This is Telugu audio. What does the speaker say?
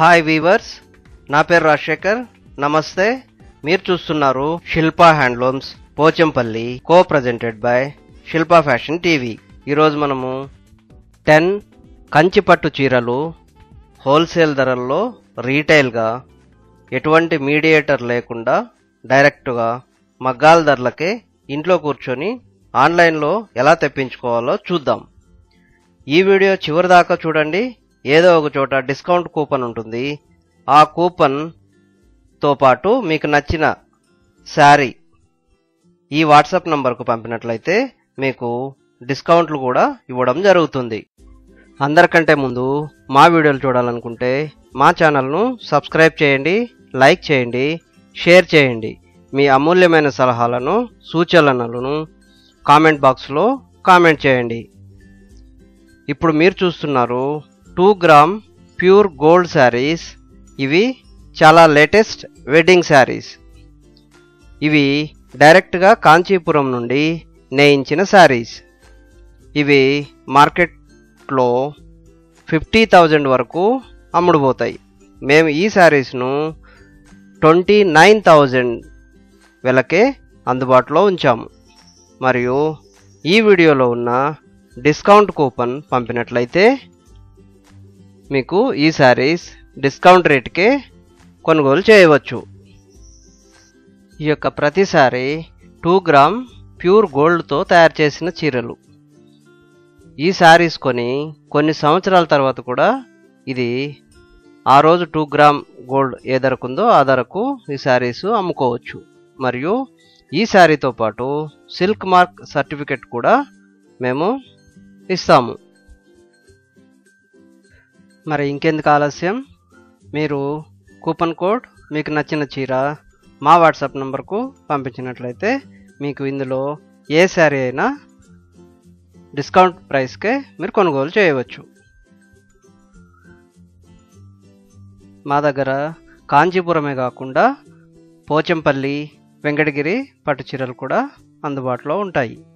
హాయ్ వీవర్స్ నా పేరు రాజశేఖర్ నమస్తే మీరు చూస్తున్నారు Shilpa handlooms Pochampally co presented by Shilpa fashion TV ఈరోజు మనము టెన్ కంచిపట్టు చీరలు హోల్సేల్ ధరల్లో రీటైల్గా ఎటువంటి మీడియేటర్ లేకుండా డైరెక్ట్గా మగ్గాల ధరలకే ఇంట్లో కూర్చొని ఆన్లైన్లో ఎలా తెప్పించుకోవాలో చూద్దాం ఈ వీడియో చివరి దాకా చూడండి ఏదో ఒక చోట డిస్కౌంట్ కూపన్ ఉంటుంది ఆ కూపన్తో పాటు మీకు నచ్చిన శారీ ఈ వాట్సాప్ నంబర్కు పంపినట్లయితే మీకు డిస్కౌంట్లు కూడా ఇవ్వడం జరుగుతుంది అందరికంటే ముందు మా వీడియోలు చూడాలనుకుంటే మా ఛానల్ను సబ్స్క్రైబ్ చేయండి లైక్ చేయండి షేర్ చేయండి మీ అమూల్యమైన సలహాలను సూచనలను కామెంట్ బాక్స్లో కామెంట్ చేయండి ఇప్పుడు మీరు చూస్తున్నారు two gram pure gold saris ఇవి చాలా లేటెస్ట్ వెడ్డింగ్ శారీస్ ఇవి డైరెక్ట్గా కాంచీపురం నుండి నేయించిన శారీస్ ఇవి మార్కెట్లో ఫిఫ్టీ థౌజండ్ వరకు అమ్ముడుపోతాయి మేము ఈ శారీస్ను ట్వంటీ నైన్ థౌజండ్ వెలకే అందుబాటులో ఉంచాము మరియు ఈ వీడియోలో ఉన్న డిస్కౌంట్ కూపన్ పంపినట్లయితే మీకు ఈ శారీస్ డిస్కౌంట్ రేటుకే కొనుగోలు చేయవచ్చు ఈ యొక్క ప్రతి శారీ టూ గ్రామ్ ప్యూర్ గోల్డ్తో తయారు చేసిన చీరలు ఈ శారీస్ కొని కొన్ని సంవత్సరాల తర్వాత కూడా ఇది ఆ రోజు టూ గ్రామ్ గోల్డ్ ఏ ధరకుందో ఆ ధరకు ఈ శారీస్ అమ్ముకోవచ్చు మరియు ఈ శారీతో పాటు సిల్క్ మార్క్ సర్టిఫికెట్ కూడా మేము ఇస్తాము మరి ఇంకెందుకు ఆలస్యం మీరు కూపన్ కోడ్ మీకు నచ్చిన చీర మా వాట్సాప్ నంబర్కు పంపించినట్లయితే మీకు ఇందులో ఏ శారీ అయినా డిస్కౌంట్ ప్రైస్కే మీరు కొనుగోలు చేయవచ్చు మా దగ్గర కాంచీపురమే కాకుండా పోచంపల్లి వెంకటగిరి పట్టు చీరలు కూడా అందుబాటులో ఉంటాయి